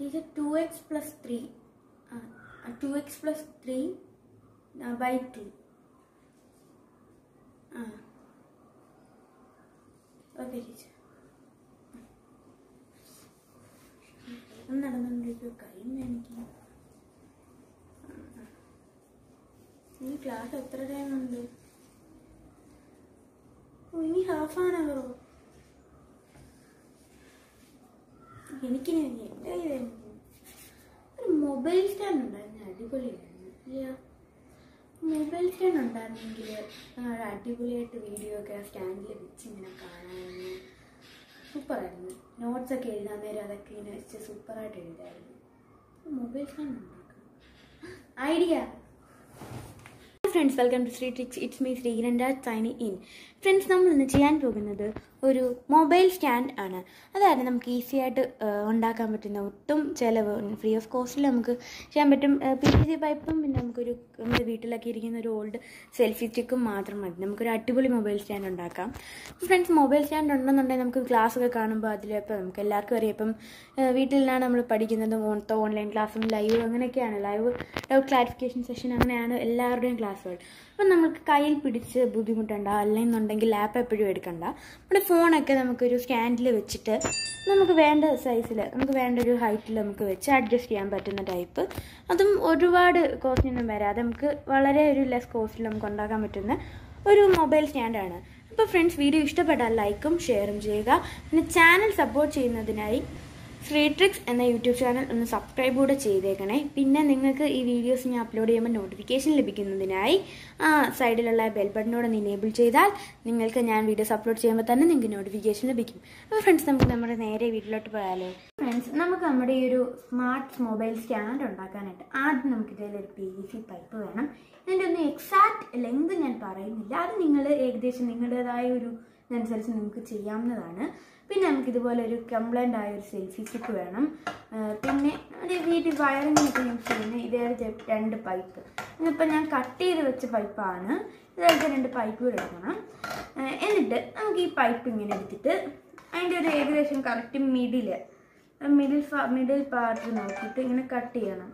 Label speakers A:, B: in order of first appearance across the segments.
A: Teacher two x plus three two x plus three by two ആ okay teacher നടന്നുകൊണ്ടിരിക്കുക കൈ വേണിക്കുന്നു ഈ class എത്ര ടൈം ഉണ്ട് ഓ ഇനി ഹാഫ് ആൻ അവറോ എനിക്കിനി എൻ്റെ കയ്യിൽ ഒരു മൊബൈൽ സ്റ്റാൻഡ് ഉണ്ടായിരുന്നു അടിപൊളിയായിരുന്നു ഇല്ല മൊബൈൽ സ്റ്റാൻഡ് ഉണ്ടായിരുന്നെങ്കിൽ ഒരു അടിപൊളിയായിട്ട് വീഡിയോ ഒക്കെ ആ സ്റ്റാൻഡിൽ വെച്ച് ഇങ്ങനെ കാണാമായിരുന്നു സൂപ്പറായിരുന്നു നോട്ട്സ് ഒക്കെ എഴുതാൻ നേരം അതൊക്കെ ഇങ്ങനെ വെച്ച് സൂപ്പറായിട്ട് എഴുതായിരുന്നു മൊബൈൽ സ്റ്റാൻഡ് ഉണ്ടാക്കണം idea friends welcome to Sree tricks it's me Sreeranraj Saini ഇൻ ഫ്രണ്ട്സ് നമ്മൾ ഇന്ന് ചെയ്യാൻ പോകുന്നത് ഒരു മൊബൈൽ സ്റ്റാൻഡ് ആണ് അതായത് നമുക്ക് ഈസി ആയിട്ട് ആ, ഉണ്ടാക്കാൻ പറ്റുന്ന ഒട്ടും ചിലവ് ഫ്രീ ഓഫ് കോസ്റ്റിൽ നമുക്ക് ചെയ്യാൻ പറ്റും പി വി സി പൈപ്പും പിന്നെ നമുക്കൊരു നമ്മുടെ വീട്ടിലൊക്കെ ഇരിക്കുന്ന ഒരു ഓൾഡ് സെൽഫി സ്റ്റിക്കും മാത്രം മതി നമുക്കൊരു അടിപൊളി മൊബൈൽ സ്റ്റാൻഡ് ഉണ്ടാക്കാം ഫ്രണ്ട്സ് മൊബൈൽ സ്റ്റാൻഡ് ഉണ്ടെന്നുണ്ടെങ്കിൽ നമുക്ക് ക്ലാസ് ഒക്കെ കാണുമ്പോൾ അതിലിപ്പോൾ നമുക്ക് എല്ലാവർക്കും അറിയാം ഇപ്പം ആ, വീട്ടിലാണ് നമ്മൾ പഠിക്കുന്നത് മൊത്തം ഓൺലൈൻ ക്ലാസ്സും ലൈവ് അങ്ങനെയൊക്കെയാണ് ലൈവ് ഡൗട്ട് ക്ലാരിഫിക്കേഷൻ സെഷൻ അങ്ങനെയാണ് എല്ലാവരുടെയും ക്ലാസ്സുകൾ അപ്പം നമുക്ക് കയ്യിൽ പിടിച്ച് ബുദ്ധിമുട്ടുണ്ട അല്ലെന്നുണ്ടെങ്കിൽ ലാപ്പ് എപ്പോഴും എടുക്കണ്ട നമ്മുടെ ഫോണൊക്കെ നമുക്കൊരു സ്റ്റാൻഡിൽ വെച്ചിട്ട് നമുക്ക് വേണ്ട സൈസിൽ നമുക്ക് വേണ്ട ഒരു ഹൈറ്റിൽ നമുക്ക് വെച്ച് അഡ്ജസ്റ്റ് ചെയ്യാൻ പറ്റുന്ന ടൈപ്പ് അതും ഒരുപാട് കോസ്റ്റിനൊന്നും വരാതെ നമുക്ക് വളരെ ഒരു ലെസ് കോസ്റ്റിൽ നമുക്ക് ഉണ്ടാക്കാൻ പറ്റുന്ന ഒരു മൊബൈൽ സ്റ്റാൻഡാണ് അപ്പോൾ ഫ്രണ്ട്സ് വീഡിയോ ഇഷ്ടപ്പെട്ടാൽ ലൈക്കും ഷെയറും ചെയ്യുക പിന്നെ ചാനൽ സപ്പോർട്ട് ചെയ്യുന്നതിനായി ശ്രീ ട്രിക്സ് എന്ന യൂട്യൂബ് ചാനൽ ഒന്ന് സബ്സ്ക്രൈബ് കൂടെ ചെയ്തേക്കണേ പിന്നെ നിങ്ങൾക്ക് ഈ വീഡിയോസ് ഞാൻ അപ്ലോഡ് ചെയ്യുമ്പോൾ നോട്ടിഫിക്കേഷൻ ലഭിക്കുന്നതിനായി ആ സൈഡിലുള്ള ബെൽ ബട്ടനോട് ഒന്ന് ഇനേബിൾ ചെയ്താൽ നിങ്ങൾക്ക് ഞാൻ വീഡിയോസ് അപ്ലോഡ് ചെയ്യുമ്പോൾ തന്നെ നിങ്ങൾക്ക് നോട്ടിഫിക്കേഷൻ ലഭിക്കും അപ്പോൾ ഫ്രണ്ട്സ് നമുക്ക് നമ്മുടെ നേരെ വീട്ടിലോട്ട് പോയാലോ ഫ്രണ്ട്സ് നമുക്ക് നമ്മുടെ ഈ ഒരു സ്മാർട്ട് മൊബൈൽ സ്റ്റാൻഡ് ഉണ്ടാക്കാനായിട്ട് ആദ്യം നമുക്ക് ഇതിലൊരു പി വി സി പൈപ്പ് വേണം ഇതിൻ്റെ ഒന്നും എക്സാക്ട് ലെങ്ത് ഞാൻ പറയുന്നില്ല അത് നിങ്ങൾ ഏകദേശം നിങ്ങളുടേതായ ഒരു ഇതനുസരിച്ച് നിങ്ങൾക്ക് ചെയ്യാവുന്നതാണ് പിന്നെ നമുക്ക് ഇതുപോലെ ഒരു കംപ്ലൈൻ്റ് ആയ ഒരു സെൽഫി സ്റ്റിക്ക് വേണം ആ, പിന്നെ ഒരു വീട്ടിൽ വയറിങ്ങിനൊക്കെ യൂസ് ചെയ്യുന്ന ഇതേ രണ്ട് പൈപ്പ് ഇതിപ്പോൾ ഞാൻ കട്ട് ചെയ്ത് വെച്ച പൈപ്പാണ് ഇതായിട്ട് രണ്ട് പൈപ്പ് കൂടെ എടുക്കണം ആ, എന്നിട്ട് നമുക്ക് ഈ പൈപ്പ് ഇങ്ങനെ എടുത്തിട്ട് അതിൻ്റെ ഒരു ഏകദേശം correct middle middle middle part നോക്കിയിട്ട് ഇങ്ങനെ കട്ട് ചെയ്യണം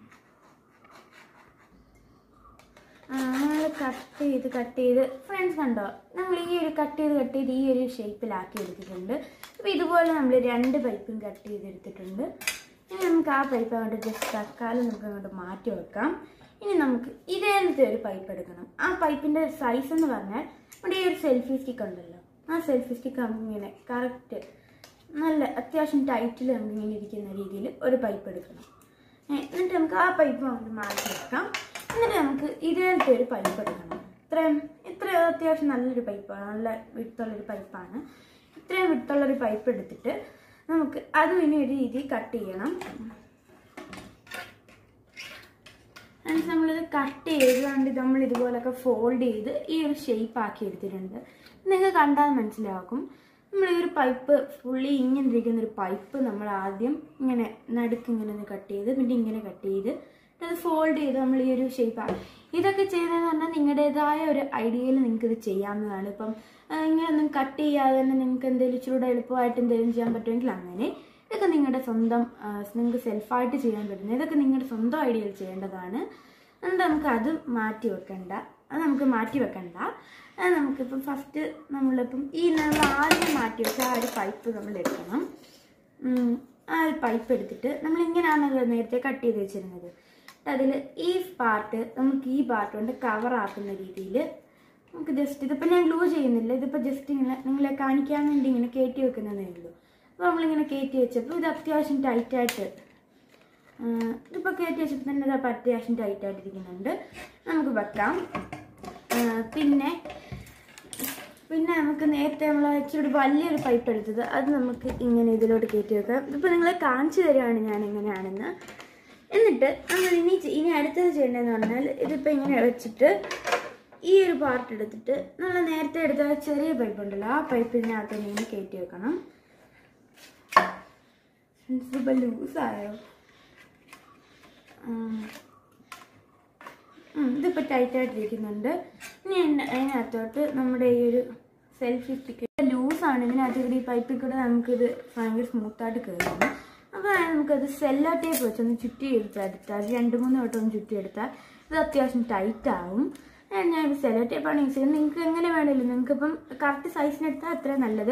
A: നമ്മൾ കട്ട് ചെയ്ത് കട്ട് ചെയ്ത് ഫ്രണ്ട്സ് കണ്ടോ നമ്മൾ ഈ ഒരു കട്ട് ചെയ്ത് കട്ട് ചെയ്ത് ഈ ഒരു ഷേപ്പിലാക്കി എടുത്തിട്ടുണ്ട് അപ്പോൾ ഇതുപോലെ നമ്മൾ രണ്ട് പൈപ്പും കട്ട് ചെയ്തെടുത്തിട്ടുണ്ട് ഇനി നമുക്ക് ആ പൈപ്പ് അങ്ങോട്ട് ജസ്റ്റ് തക്കാലം നമുക്ക് അങ്ങോട്ട് മാറ്റി വെക്കാം ഇനി നമുക്ക് ഇതേലത്തെ ഒരു പൈപ്പ് എടുക്കണം ആ പൈപ്പിൻ്റെ സൈസ് എന്ന് പറഞ്ഞാൽ നമ്മുടെ ഈ ഒരു സെൽഫി സ്റ്റിക്ക് ഉണ്ടല്ലോ ആ സെൽഫി സ്റ്റിക്ക് നമുക്ക് ഇങ്ങനെ കറക്റ്റ് നല്ല അത്യാവശ്യം ടൈറ്റിൽ നമുക്ക് ഇങ്ങനെ ഇരിക്കുന്ന രീതിയിൽ ഒരു പൈപ്പ് എടുക്കണം ഏ, എന്നിട്ട് നമുക്ക് ആ പൈപ്പ് നമുക്ക് മാറ്റി വെക്കാം എന്നിട്ട് നമുക്ക് ഇതേലത്തെ ഒരു പൈപ്പ് എടുക്കണം ഇത്രയും ഇത്ര അത്യാവശ്യം നല്ലൊരു പൈപ്പാണ് നല്ല വിട്ടുള്ളൊരു പൈപ്പാണ് ഇത്രയും വിട്ടുള്ളൊരു പൈപ്പ് എടുത്തിട്ട് നമുക്ക് അതും ഇനി ഒരു രീതിയിൽ കട്ട് ചെയ്യണം എന്നിട്ട് നമ്മളിത് കട്ട് ചെയ്തുകൊണ്ട് നമ്മൾ ഇതുപോലൊക്കെ ഫോൾഡ് ചെയ്ത് ഈ ഒരു ഷേപ്പ് ആക്കി എടുത്തിട്ടുണ്ട് നിങ്ങൾക്ക് കണ്ടാൽ മനസ്സിലാക്കും നമ്മൾ ഈ ഒരു പൈപ്പ് ഫുള്ളി ഇങ്ങനെ ഇരിക്കുന്ന ഒരു പൈപ്പ് നമ്മൾ ആദ്യം ഇങ്ങനെ നടുക്ക് ഇങ്ങനെ ഒന്ന് കട്ട് ചെയ്ത് പിന്നെ ഇങ്ങനെ കട്ട് ചെയ്ത് എന്നിട്ട് അത് ഫോൾഡ് ചെയ്ത് നമ്മൾ ഈ ഒരു ഷേപ്പ് ഇതൊക്കെ ചെയ്തതെന്ന് പറഞ്ഞാൽ നിങ്ങളുടേതായ ഒരു ഐഡിയയിൽ നിങ്ങൾക്ക് ഇത് ചെയ്യാവുന്നതാണ് ഇപ്പം ആ, ഇങ്ങനെ ഒന്നും കട്ട് ചെയ്യാതെ തന്നെ നിങ്ങൾക്ക് എന്തെങ്കിലും ഇച്ചിരൂടെ എളുപ്പമായിട്ട് എന്തെങ്കിലും ചെയ്യാൻ പറ്റുമെങ്കിൽ അങ്ങനെ ഇതൊക്കെ നിങ്ങളുടെ സ്വന്തം ആ, നിങ്ങൾക്ക് സെൽഫായിട്ട് ചെയ്യാൻ പറ്റുന്നത് ഇതൊക്കെ നിങ്ങളുടെ സ്വന്തം ഐഡിയയിൽ ചെയ്യേണ്ടതാണ് എന്നിട്ട് നമുക്ക് അത് മാറ്റി വെക്കണ്ട അത് നമുക്ക് മാറ്റി വെക്കണ്ട അത് നമുക്കിപ്പം ഫസ്റ്റ് നമ്മളിപ്പം ഈ നമ്മൾ ആദ്യം മാറ്റി വെച്ച ആ ഒരു പൈപ്പ് നമ്മൾ എടുക്കണം ഉം, ആ ഒരു പൈപ്പ് എടുത്തിട്ട് നമ്മൾ ഇങ്ങനെയാണല്ലോ നേരത്തെ കട്ട് ചെയ്ത് വെച്ചിരുന്നത് അതിൽ ഈ പാർട്ട് നമുക്ക് ഈ പാർട്ട് കൊണ്ട് കവർ ആക്കുന്ന രീതിയിൽ നമുക്ക് ജസ്റ്റ് ഇതിപ്പോൾ ഞാൻ ഗ്ലൂ ചെയ്യുന്നില്ല ഇതിപ്പോൾ ജസ്റ്റ് ഇങ്ങനെ നിങ്ങളെ കാണിക്കാൻ വേണ്ടി ഇങ്ങനെ കയറ്റി വെക്കുന്നതേ ഉള്ളൂ അപ്പോൾ നമ്മളിങ്ങനെ കയറ്റി വെച്ചപ്പോൾ ഇത് അത്യാവശ്യം ടൈറ്റായിട്ട് ഇതിപ്പോൾ കയറ്റി വെച്ചപ്പോൾ തന്നെ ഇത് അപ്പോൾ അത്യാവശ്യം ടൈറ്റായിട്ടിരിക്കുന്നുണ്ട് നമുക്ക് വെക്കാം ആ, പിന്നെ പിന്നെ നമുക്ക് നേരത്തെ നമ്മൾ ഇച്ചിരി വലിയൊരു പൈപ്പ് എടുത്തത് അത് നമുക്ക് ഇങ്ങനെ ഇതിലോട്ട് കയറ്റി വെക്കാം ഇതിപ്പോൾ നിങ്ങളെ കാണിച്ചു തരികയാണ് ഞാൻ എങ്ങനെയാണെന്ന് എന്നിട്ട് നമ്മൾ ഇനി ചെ- ഇനി അടുത്തത് ചെയ്യേണ്ടതെന്ന് പറഞ്ഞാൽ ഇതിപ്പോൾ ഇങ്ങനെ വെച്ചിട്ട് ഈ ഒരു പാർട്ട് എടുത്തിട്ട് നമ്മൾ നേരത്തെ എടുത്ത ആ ചെറിയ പൈപ്പ് ഉണ്ടല്ലോ ആ പൈപ്പിനകത്ത് ഇങ്ങനെ കയറ്റി വെക്കണം ഇതിപ്പോൾ ലൂസായോ ഇതിപ്പോൾ ടൈറ്റായിട്ടിരിക്കുന്നുണ്ട് ഇനി അതിന് അതിനകത്തോട്ട് നമ്മുടെ ഈ ഒരു സെൽഫി സ്റ്റിക്ക് ലൂസാണ് ഇതിനകത്ത് കൂടി ഈ പൈപ്പിൽ കൂടെ നമുക്കിത് ഭയങ്കര സ്മൂത്തായിട്ട് കയറുന്നു അപ്പോൾ നമുക്കത് സെല്ലോ ടേപ്പ് വെച്ചൊന്ന് ചുറ്റി എടുത്തെടുത്താൽ രണ്ട് മൂന്ന് വട്ടം ഒന്ന് ചുറ്റി എടുത്താൽ ഇത് അത്യാവശ്യം ടൈറ്റ് ആവും ഞാൻ ഞാൻ സെല്ലോ ടേപ്പാണ് യൂസ് ചെയ്യുന്നത് നിങ്ങൾക്ക് എങ്ങനെ വേണമല്ലോ നിങ്ങൾക്ക് ഇപ്പം കറക്റ്റ് സൈസിനെടുത്താൽ അത്രയും നല്ലത്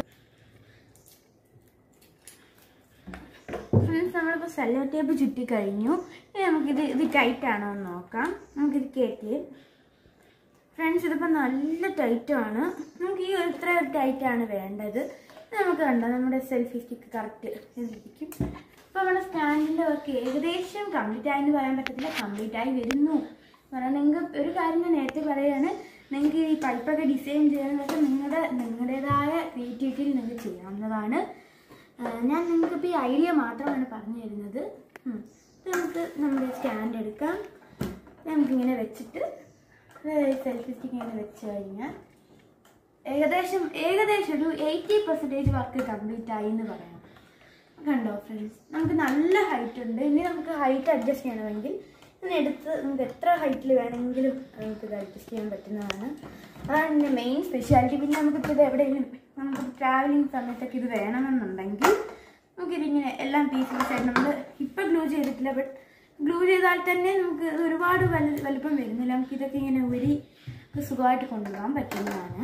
A: ഫ്രണ്ട്സ് നമ്മളിപ്പോൾ സെല്ലോ ടേപ്പ് ചുറ്റി കഴിഞ്ഞു ഇനി നമുക്കിത് ഇത് ടൈറ്റ് ആണോ എന്ന് നോക്കാം നമുക്കിത് കയറ്റി ഫ്രണ്ട്സ് ഇതിപ്പോൾ നല്ല ടൈറ്റാണ് നമുക്ക് ഈ ഇത്ര ടൈറ്റാണ് വേണ്ടത് ഇത് നമുക്ക് കണ്ടോ നമ്മുടെ സെൽഫി സ്റ്റിക്ക് കറക്റ്റ് ഇരിക്കും അപ്പോൾ നമ്മുടെ സ്റ്റാൻഡിൻ്റെ വർക്ക് ഏകദേശം കംപ്ലീറ്റ് ആയെന്ന് പറയാൻ പറ്റത്തില്ല കംപ്ലീറ്റ് ആയി വരുന്നു പറയാൻ നിങ്ങൾക്ക് ഒരു കാര്യം ഞാൻ നേരത്തെ പറയുകയാണ് നിങ്ങൾക്ക് ഈ പൈപ്പൊക്കെ ഡിസൈൻ ചെയ്യാനൊക്കെ നിങ്ങളുടെ നിങ്ങളുടേതായ ക്രിയേറ്റിവിറ്റിയിൽ നിങ്ങൾക്ക് ചെയ്യാവുന്നതാണ് ആ, ഞാൻ നിങ്ങൾക്കിപ്പോൾ ഈ ഐഡിയ മാത്രമാണ് പറഞ്ഞു തരുന്നത് ഉം. ഇത് നമുക്ക് നമ്മുടെ സ്റ്റാൻഡ് എടുക്കാം ഇത് നമുക്കിങ്ങനെ വെച്ചിട്ട് സെൽഫി സ്റ്റിക്ക് ഇങ്ങനെ വെച്ച് കഴിഞ്ഞാൽ ഏകദേശം ഏകദേശം ഒരു എയ്റ്റി പെർസെൻറ്റേജ് വർക്ക് കംപ്ലീറ്റ് ആയി എന്ന് പറയാം കണ്ടോ ഫ്രണ്ട്സ് നമുക്ക് നല്ല ഹൈറ്റ് ഉണ്ട് ഇനി നമുക്ക് ഹൈറ്റ് അഡ്ജസ്റ്റ് ചെയ്യണമെങ്കിൽ ഇതിനെടുത്ത് നമുക്ക് എത്ര ഹൈറ്റിൽ വേണമെങ്കിലും നമുക്ക് ഇത് അഡ്ജസ്റ്റ് ചെയ്യാൻ പറ്റുന്നതാണ് അതാണ് ഇതിൻ്റെ മെയിൻ സ്പെഷ്യാലിറ്റി പിന്നെ നമുക്കിപ്പോൾ ഇത് എവിടെയെങ്കിലും നമുക്ക് ട്രാവലിംഗ് സമയത്തൊക്കെ ഇത് വേണമെന്നുണ്ടെങ്കിൽ നമുക്കിതിങ്ങനെ എല്ലാം പീസ് പീസായിട്ട് നമ്മൾ ഇപ്പം ഗ്ലൂ ചെയ്തിട്ടില്ല ബട്ട് ഗ്ലൂ ചെയ്താൽ തന്നെ നമുക്ക് ഇത് ഒരുപാട് വലു വലുപ്പം വരുന്നില്ല നമുക്ക് ഇതൊക്കെ ഇങ്ങനെ ഉരി സുഖമായിട്ട് കൊണ്ടുപോകാൻ പറ്റുന്നതാണ്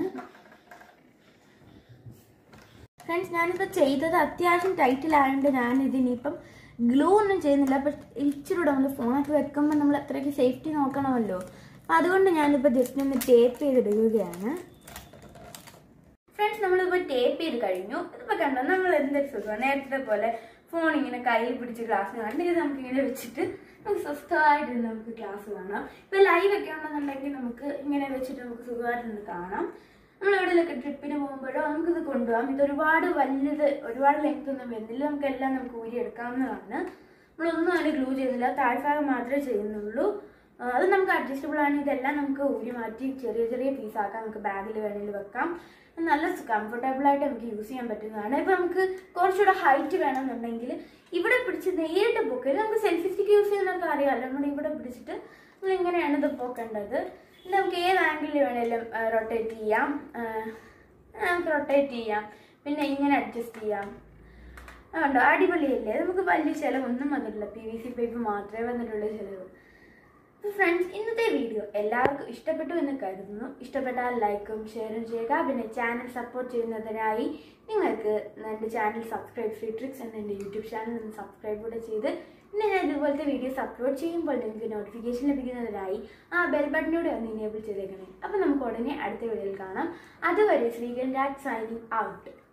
A: ഫ്രണ്ട്സ് ഞാനിപ്പോൾ ചെയ്തത് അത്യാവശ്യം ടൈറ്റിലായതുകൊണ്ട് ഞാൻ ഇതിനിപ്പം ഗ്ലൂ ഒന്നും ചെയ്യുന്നില്ല ബട്ട് ഇച്ചിരി കൂടെ നമ്മൾ ഫോണൊക്കെ വെക്കുമ്പോൾ നമ്മൾ അത്രയ്ക്ക് സേഫ്റ്റി നോക്കണമല്ലോ അപ്പം അതുകൊണ്ട് ഞാനിപ്പോൾ ജസ്റ്റ് ഒന്ന് ടേപ്പ് ചെയ്തിടുകയാണ് ഫ്രണ്ട്സ് നമ്മളിപ്പോൾ ടേപ്പ് ചെയ്ത് കഴിഞ്ഞു ഇതിപ്പോൾ കണ്ടോ നമ്മൾ എന്തൊരു സുഖമാണ് നേരത്തെ പോലെ ഫോൺ ഇങ്ങനെ കയ്യിൽ പിടിച്ച് ക്ലാസ് കണ്ടെങ്കിൽ നമുക്ക് ഇങ്ങനെ വെച്ചിട്ട് നമുക്ക് സ്വസ്ഥമായിട്ട് നമുക്ക് ക്ലാസ് കാണാം ഇപ്പോൾ ലൈവ് ഒക്കെ ഉണ്ടെന്നുണ്ടെങ്കിൽ നമുക്ക് ഇങ്ങനെ വെച്ചിട്ട് നമുക്ക് സുഖമായിട്ട് നിന്ന് കാണാം നമ്മൾ എവിടെയൊക്കെ ട്രിപ്പിന് പോകുമ്പോഴോ നമുക്കിത് കൊണ്ടുപോകാം ഇത് ഒരുപാട് വലുത് ഒരുപാട് ലെങ്ത് ഒന്നും വരുന്നില്ല നമുക്ക് എല്ലാം നമുക്ക് ഊരി എടുക്കാവുന്നതാണ് നമ്മളൊന്നും അതിന് ഗ്ലൂ ചെയ്യുന്നില്ല താഴ്ഭാഗം മാത്രമേ ചെയ്യുന്നുള്ളൂ ആ, അത് നമുക്ക് അഡ്ജസ്റ്റബിൾ ആണ് ഇതെല്ലാം നമുക്ക് ഊരി മാറ്റി ചെറിയ ചെറിയ പീസ് ആക്കാം നമുക്ക് ബാഗിൽ വേണമെങ്കിൽ വെക്കാം നല്ല കംഫർട്ടബിൾ ആയിട്ട് നമുക്ക് യൂസ് ചെയ്യാൻ പറ്റുന്നതാണ് ഇപ്പൊ നമുക്ക് കുറച്ചുകൂടെ ഹൈറ്റ് വേണമെന്നുണ്ടെങ്കിൽ ഇവിടെ പിടിച്ച് നേരിട്ട് പൊക്കരുത് നമുക്ക് സെൽഫി സ്റ്റിക്ക് യൂസ് ചെയ്യുന്നവർക്ക് അറിയാമല്ലോ നമ്മൾ ഇവിടെ പിടിച്ചിട്ട് നമ്മൾ ഇങ്ങനെയാണ് ഇത് പൊക്കേണ്ടത് ഇത് നമുക്ക് ഏത് ആംഗിളിൽ വേണേലും റൊട്ടേറ്റ് ചെയ്യാം ആ, നമുക്ക് റൊട്ടേറ്റ് ചെയ്യാം പിന്നെ ഇങ്ങനെ അഡ്ജസ്റ്റ് ചെയ്യാം ഉണ്ടോ അടിപൊളിയല്ലേ നമുക്ക് വലിയ ചിലവൊന്നും വന്നിട്ടില്ല പി വി സി പൈപ്പ് മാത്രമേ വന്നിട്ടുള്ളൂ ചിലവ് ഫ്രണ്ട്സ് ഇന്നത്തെ വീഡിയോ എല്ലാവർക്കും ഇഷ്ടപ്പെട്ടു എന്ന് കരുതുന്നു ഇഷ്ടപ്പെട്ടാൽ ലൈക്കും ഷെയറും ചെയ്യുക പിന്നെ ചാനൽ സപ്പോർട്ട് ചെയ്യുന്നതിനായി നിങ്ങൾക്ക് എൻ്റെ ചാനൽ സബ്സ്ക്രൈബ് ഫ്രീ ട്രിക്സ് എന്ന എൻ്റെ യൂട്യൂബ് ചാനൽ ഒന്ന് സബ്സ്ക്രൈബ് കൂടെ ചെയ്ത് പിന്നെ ഞാൻ ഇതുപോലത്തെ വീഡിയോസ് അപ്ലോഡ് ചെയ്യുമ്പോൾ നിങ്ങൾക്ക് നോട്ടിഫിക്കേഷൻ ലഭിക്കുന്നതിനായി ആ ബെൽ ബട്ടനോട് ഒന്ന് ഇനേബിൾ ചെയ്തേക്കണേ അപ്പോൾ നമുക്ക് ഉടനെ അടുത്ത വീഡിയോയിൽ കാണാം അതുവരെ ശ്രീകൻ രാജ് സൈനിങ് ഔട്ട്